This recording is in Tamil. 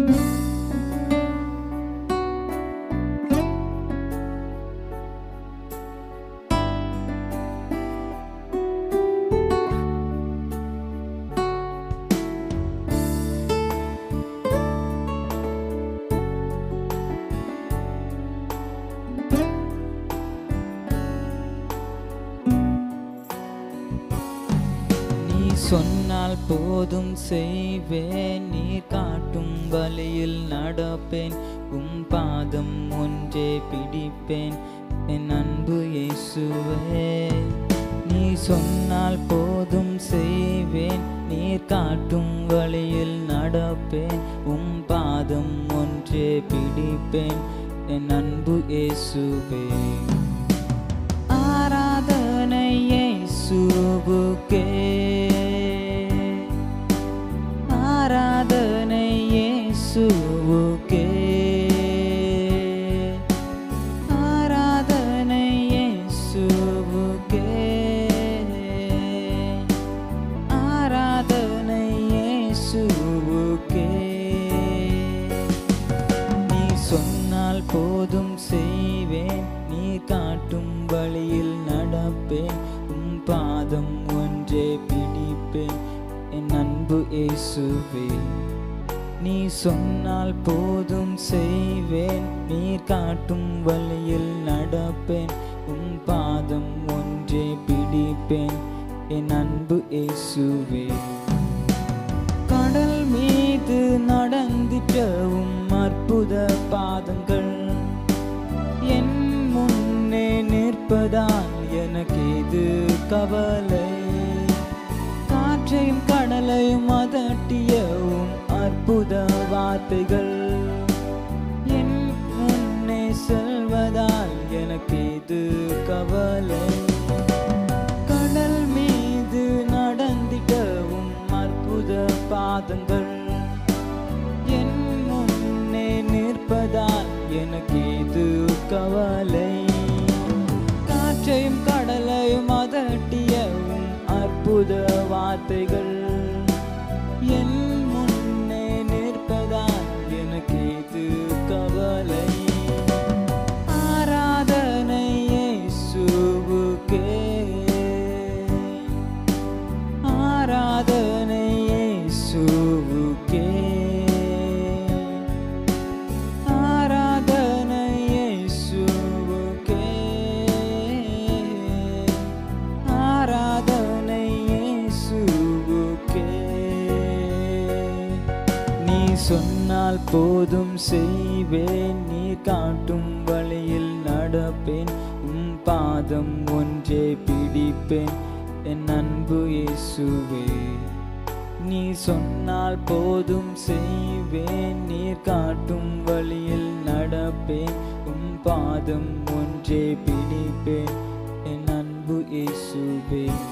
நீ சொன்னால் போதும் செய்வேன் நீ காட்டும் வழியில் நடப்பேன் உம் பாதம் ஒன்றே பிடிப்பேன் என் அன்பு இயேசுவே நீ சொன்னால் போதும் செய்வேன் நீர் காட்டும் வழியில் நடப்பேன் உம் பாதம் ஒன்றே பிடிப்பேன் என் அன்பு இயேசுவே ஆராதனை இயேசுவுக்கே ஆராதனை இயேசுவுக்கே ஆராதனை இயேசுவுக்கே ஆராதனை இயேசுவுக்கே நீ சொன்னால் போதும் செய்வேன் நீ காட்டும் வழியில் நடப்பேன் உம் பாதம் ஒன்றே பிடிப்பேன் என் அன்பு இயேசுவே நீ சொன்னால் போதும் செய்வேன் நீ காட்டும் வழியில் நடப்பேன் உம் பாதம் ஒன்றே பிடிப்பேன் என் அன்பு இயேசுவே கடல் மீது நடந்திட்டவும் அற்புத பாதங்கள் என் முன்னே நிற்பதால் எனக்கு இது கவலை காற்றையும் கடலையும் அதட்டியவும் அற்புத வார்த்தைகள் என் முன்னே செல்வதால் எனக்கு இது கவலை கடல் மீது நடந்திடவும் அற்புத பாதங்கள் என் முன்னே நிற்பதால் எனக்கு இது கவலை காற்றையும் கடலையும் அதட்டியவும் அற்புத வார்த்தைகள் என் முன்னே நிற்பதால் எனக்கு இது கவலை ஆராதனை இயேசுவுக்கே ஆராதனை இயேசுவுக்கே ஆராதனை இயேசுவுக்கே ஆராதனை இயேசுவுக்கே நீ சொன்னால் போதும் செய்வேன் நீ காட்டும் வழியில் நடப்பேன் உம் பாதம் ஒன்றே பிடிப்பேன் என் அன்பு இயேசுவே நீ சொன்னால் போதும் செய்வேன் நீர் காட்டும் வழியில் நடப்பேன் உம் பாதம் ஒன்றே பிடிப்பேன் என் அன்பு இயேசுவே